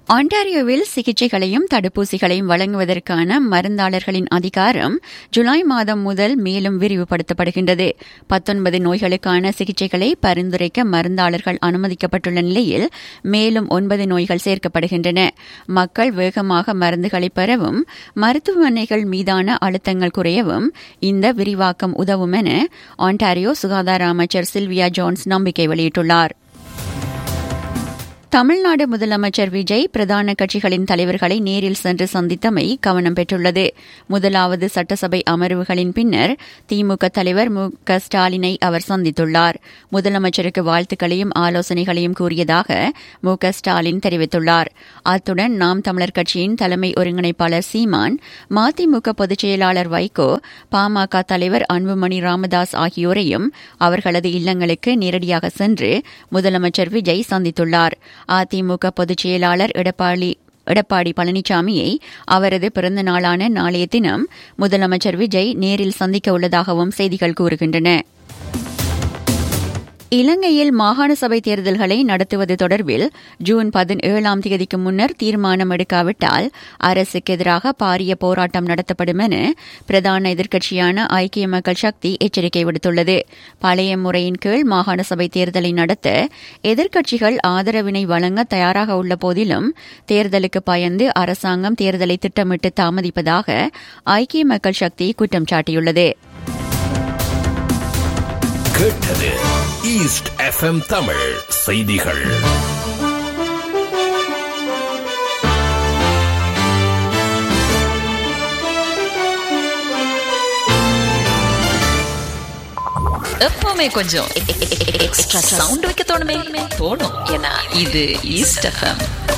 ஆண்டாரியோவில் சிகிச்சைகளையும் தடுப்பூசிகளையும் வழங்குவதற்கான மருந்தாளர்களின் அதிகாரம் ஜூலை மாதம் முதல் மேலும் விரிவுபடுத்தப்படுகின்றது பத்தொன்பது நோய்களுக்கான சிகிச்சைகளை பரிந்துரைக்க மருந்தாளர்கள் அனுமதிக்கப்பட்டுள்ள நிலையில் மேலும் ஒன்பது நோய்கள் சேர்க்கப்படுகின்றன மக்கள் வேகமாக மருந்துகளை பெறவும் மருத்துவமனைகள் மீதான அழுத்தங்கள் குறையவும் இந்த விரிவாக்கம் உதவும் என ஆண்டாரியோ சுகாதார அமைச்சர் சில்வியா ஜோன்ஸ் நம்பிக்கை வெளியிட்டுள்ளார் தமிழ்நாடு முதலமைச்சர் விஜய் பிரதான கட்சிகளின் தலைவர்களை நேரில் சென்று சந்தித்தமை கவனம் பெற்றுள்ளது முதலாவது சட்டசபை அமர்வுகளின் பின்னர் திமுக தலைவர் மு க ஸ்டாலினை அவர் சந்தித்துள்ளார் முதலமைச்சருக்கு வாழ்த்துக்களையும் ஆலோசனைகளையும் கூறியதாக மு க ஸ்டாலின் தெரிவித்துள்ளார் அத்துடன் நாம் தமிழர் கட்சியின் தலைமை ஒருங்கிணைப்பாளர் சீமான் மதிமுக பொதுச் செயலாளர் வைகோ பாமக தலைவர் அன்புமணி ராமதாஸ் ஆகியோரையும் அவர்களது இல்லங்களுக்கு நேரடியாக சென்று முதலமைச்சர் விஜய் சந்தித்துள்ளார் அதிமுக பொதுச் செயலாளர் எடப்பாடி எடப்பாடி பழனிசாமியை அவரது பிறந்த நாளான நாளைய தினம் முதலமைச்சர் விஜய் நேரில் சந்திக்க உள்ளதாகவும் செய்திகள் கூறுகின்றன இலங்கையில் மாகாண சபை தேர்தல்களை நடத்துவது தொடர்பில் ஜூன் பதினேழாம் தேதிக்கு முன்னர் தீர்மானம் எடுக்காவிட்டால் அரசுக்கு எதிராக பாரிய போராட்டம் நடத்தப்படும் என பிரதான எதிர்க்கட்சியான ஐக்கிய மக்கள் சக்தி எச்சரிக்கை விடுத்துள்ளது பழைய முறையின் கீழ் மாகாண சபை தேர்தலை நடத்த எதிர்க்கட்சிகள் ஆதரவினை வழங்க தயாராக உள்ள போதிலும் தேர்தலுக்கு பயந்து அரசாங்கம் தேர்தலை திட்டமிட்டு தாமதிப்பதாக ஐக்கிய மக்கள் சக்தி குற்றம் சாட்டியுள்ளது கேட்டது ஈஸ்ட் எஃப்எம் தமிழ் செய்திகள் எப்பவுமே கொஞ்சம் எக்ஸ்ட்ரா சவுண்ட் வைக்க தோணுமே தோணும் ஏன்னா இது ஈஸ்ட் எஃப்எம்